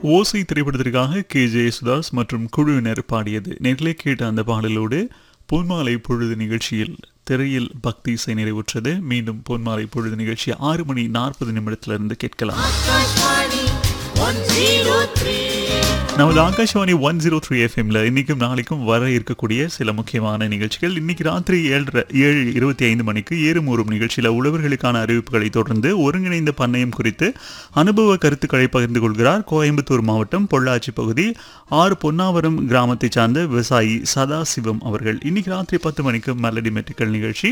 ஓசை திரைப்படத்திற்காக K J Yesudas மற்றும் குழுவினர் பாடியது நேரிலே கேட்ட அந்த பாடலோடு பொன்மாலை பொழுது நிகழ்ச்சியில் திரையில் பக்தி இசை நிறைவுற்றது மீண்டும் பொன்மாலை பொழுது நிகழ்ச்சி ஆறு மணி நாற்பது நிமிடத்திலிருந்து கேட்கலாம் நமது ஆகாஷவாணி ஒன் ஜீரோ த்ரீ எஃப்எம்ல இன்னைக்கும் நாளைக்கும் வர இருக்கக்கூடிய சில முக்கியமான நிகழ்ச்சிகள் இன்னைக்கு ராத்திரி ஏழரை ஏழு இருபத்தி ஐந்து மணிக்கு ஏறுமூறும் நிகழ்ச்சியில் உழவர்களுக்கான அறிவிப்புகளை தொடர்ந்து ஒருங்கிணைந்த பண்ணையம் குறித்து அனுபவ கருத்துக்களை பகிர்ந்து கொள்கிறார் கோயம்புத்தூர் மாவட்டம் பொள்ளாச்சி பகுதி ஆறு பொன்னாவரம் கிராமத்தை சார்ந்த விவசாயி சதாசிவம் அவர்கள் இன்னைக்கு ராத்திரி பத்து மணிக்கு மெலடி மெட்டிக்கல் நிகழ்ச்சி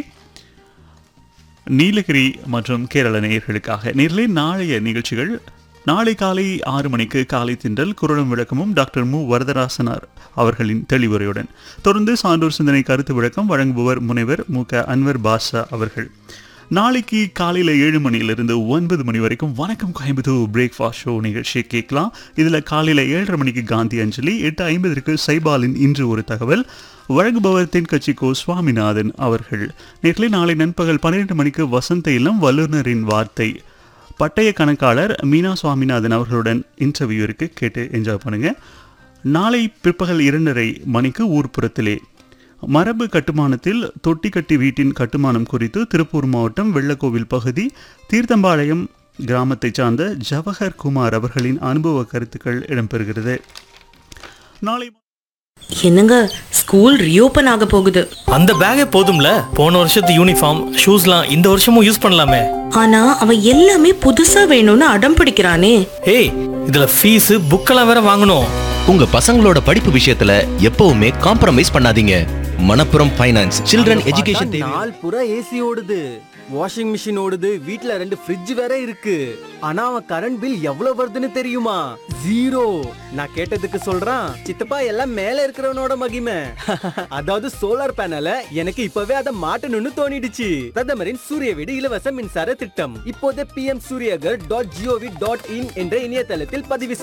நீலகிரி மற்றும் கேரள நேயர்களுக்காக நேரிலே நாளைய நிகழ்ச்சிகள் நாளை காலை ஆறு மணிக்கு காலை திண்டல் குரலும் விளக்கமும் டாக்டர் மு வரதராசனார் அவர்களின் தெளிவுரையுடன் தொடர்ந்து சான்றோர் சிந்தனை கருத்து விளக்கம் வழங்குபவர் முனைவர் மு க அன்வர் பாஷா அவர்கள் நாளைக்கு காலையில் ஏழு மணியிலிருந்து ஒன்பது மணி வரைக்கும் வணக்கம் கோயம்புத்தூர் பிரேக்ஃபாஸ்ட் ஷோ நிகழ்ச்சியை கேட்கலாம் இதில் காலையில் ஏழரை மணிக்கு காந்தி அஞ்சலி எட்டு ஐம்பதற்கு சைபாலின் இன்று ஒரு தகவல் வழங்குபவர் தென்கட்சி கோ சுவாமிநாதன் அவர்கள் நேரில் நாளை நண்பகல் பன்னிரெண்டு மணிக்கு வசந்த இல்லம் வல்லுநரின் வார்த்தை பட்டய கணக்காளர் மீனா சுவாமிநாதன் அவர்களுடன் இன்டர்வியூ இருக்கு கேட்டு என்ஜாய் பண்ணுங்க நாளை பிற்பகல் இரண்டரை மணிக்கு ஊர்ப்புறத்திலே மரபு கட்டுமானத்தில் தொட்டி கட்டி வீட்டின் கட்டுமானம் குறித்து திருப்பூர் மாவட்டம் வெள்ளக்கோவில் பகுதி தீர்த்தம்பாளையம் கிராமத்தைச் சார்ந்த ஜவஹர் குமார் அவர்களின் அனுபவ கருத்துக்கள் இடம்பெறுகிறது நாளை என்னங்க ஸ்கூல் ரீஓபன் ஆக போகுது அந்த பேக்கே போதும்ல போன வருஷத்து யூனிஃபார்ம் ஷூஸ்லாம் இந்த வருஷமும் யூஸ் பண்ணலாமே ஆனா அவன் எல்லாமே புதுசா வேணும்னு அடம் பிடிக்கிறானே ஏய் இதுல ஃபீஸ் புக்கெல்லாம் வேற வாங்கணும் உங்க பசங்களோட படிப்பு விஷயத்துல எப்பவுமே காம்ப்ரமைஸ் பண்ணாதீங்க மணப்புரம் ஃபைனான்ஸ் சில்ட்ரன் எஜுகேஷன் தேவை நாள் பூரா ஏசி ஓடுது வாஷிங் மிஷின் ஓடுது வீட்ல ரெண்டு ஃப்ரிட்ஜ் வேற இருக்கு ஆனா அவன் கரண்ட் பில் எவ்வளவு வருதுன்னு தெரியுமா ஜீரோ நான் கேட்டதுக்கு சொல்றான் சித்தப்பா எல்லாம் மேல இருக்கிறவனோட மகிமை அதாவது சோலார் பேனல எனக்கு இப்பவே அதை மாட்டணும்னு தோணிடுச்சு பிரதமரின் சூரிய வீடு இலவச மின்சார திட்டம் இப்போதே PM Suryaghar dot gov dot in என்ற இணையதளத்தில் பதிவு